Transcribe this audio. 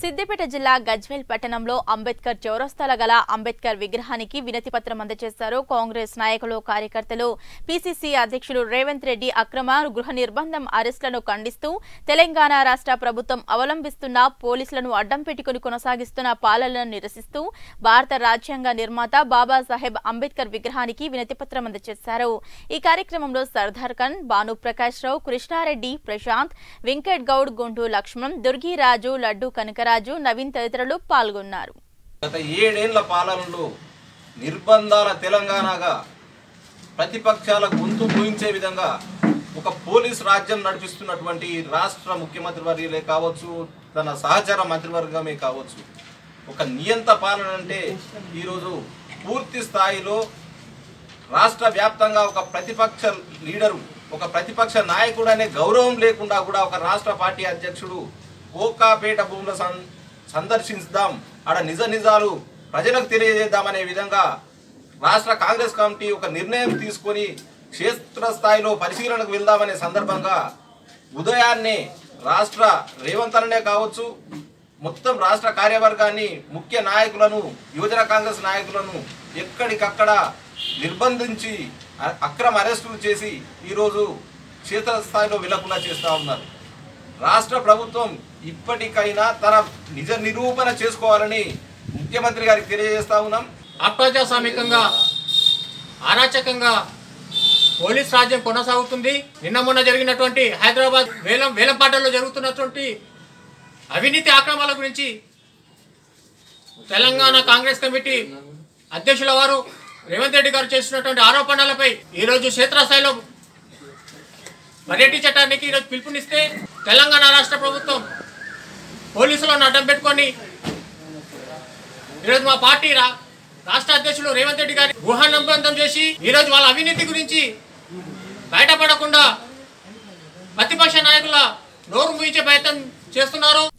సిద్దిపేట జిల్లా గజ్వేల్ పట్టణంలో అంబేద్కర్ చౌరస్తాల గల అంబేద్కర్ విగ్రహానికి వినతి పత్రం అందజేశారు కాంగ్రెస్ నాయకులు కార్యకర్తలు పీసీసీ అధ్యక్షులు రేవంత్ రెడ్డి అక్రమ గృహ నిర్బంధం అరెస్టులను ఖండిస్తూ తెలంగాణ రాష్ట్ర ప్రభుత్వం అవలంబిస్తున్న పోలీసులను అడ్డం పెట్టుకుని కొనసాగిస్తున్న పాలనను నిరసిస్తూ భారత రాజ్యాంగ నిర్మాత బాబాసాహెబ్ అంబేద్కర్ విగ్రహానికి వినతి పత్రం అందజేశారు ఈ కార్యక్రమంలో సర్దార్ ఖాన్ భాను ప్రకాష్ రావు కృష్ణారెడ్డి ప్రశాంత్ వెంకట్ గౌడ్ గుంటూ లక్ష్మణ్ దుర్గిరాజు లడ్డు కనకరాజు నవీన్ తదితరులు పాల్గొన్నారు గత ఏడేళ్ల పాలనలో నిర్బంధాల తెలంగాణగా ప్రతిపక్షాల గొంతు పూయించే విధంగా ఒక పోలీస్ రాజ్యం నడిపిస్తున్నటువంటి ఈ రాష్ట్ర ముఖ్యమంత్రి వర్యులే కావచ్చు తన సహచర మంత్రివర్గమే కావచ్చు ఒక నియంత పాలన అంటే ఈరోజు పూర్తి స్థాయిలో రాష్ట్ర వ్యాప్తంగా ఒక ప్రతిపక్ష లీడరు ఒక ప్రతిపక్ష నాయకుడు అనే గౌరవం లేకుండా కూడా ఒక రాష్ట్ర పార్టీ అధ్యక్షుడు కోకాపేట భూముల సం- సందర్శించుదాం ఆడ నిజ నిజాలు ప్రజలకు తెలియజేద్దామనే విధంగా రాష్ట్ర కాంగ్రెస్ కమిటీ ఒక నిర్ణయం తీసుకొని క్షేత్రస్థాయిలో పరిశీలనకు వెళ్దామనే సందర్భంగా ఉదయాన్నే రాష్ట్ర రేవంత్ అన్ననే కావచ్చు మొత్తం రాష్ట్ర కార్యవర్గాన్ని ముఖ్య నాయకులను యువజన కాంగ్రెస్ నాయకులను ఎక్కడికక్కడ నిర్బంధించి అ- అక్రమ అరెస్టులు చేసి ఈరోజు క్షేత్రస్థాయిలో విలకుండా చేస్తూ ఉన్నారు రాష్ట్ర ప్రభుత్వం ఇప్పటికైనా తన నిజ నిరూపణ చేసుకోవాలని ముఖ్యమంత్రి గారికి తెలియజేస్తా ఉన్నాం అప్రజాస్వామికంగా అరాచకంగా పోలీస్ రాజ్యం కొనసాగుతుంది నిన్న మొన్న జరిగినటువంటి హైదరాబాద్ వేలం వేలంపాటల్లో జరుగుతున్నటువంటి అవినీతి ఆక్రమణల గురించి తెలంగాణ కాంగ్రెస్ కమిటీ అధ్యక్షుల వారు రేవంత్ రెడ్డి గారు చేస్తున్నటువంటి ఆరోపణలపై ఈరోజు క్షేత్రస్థాయిలో పర్యటించడానికి ఈరోజు పిలుపునిస్తే తెలంగాణ రాష్ట్ర ప్రభుత్వం పోలీసులను అడ్డం పెట్టుకొని ఈరోజు మా పార్టీ రా రాష్ట్ర అధ్యక్షులు రేవంత్ రెడ్డి గారి గుహ నిబంధం చేసి ఈరోజు వాళ్ళ అవినీతి గురించి బయటపడకుండా ప్రతిపక్ష నాయకుల నోరు ముయించే ప్రయత్నం చేస్తున్నారు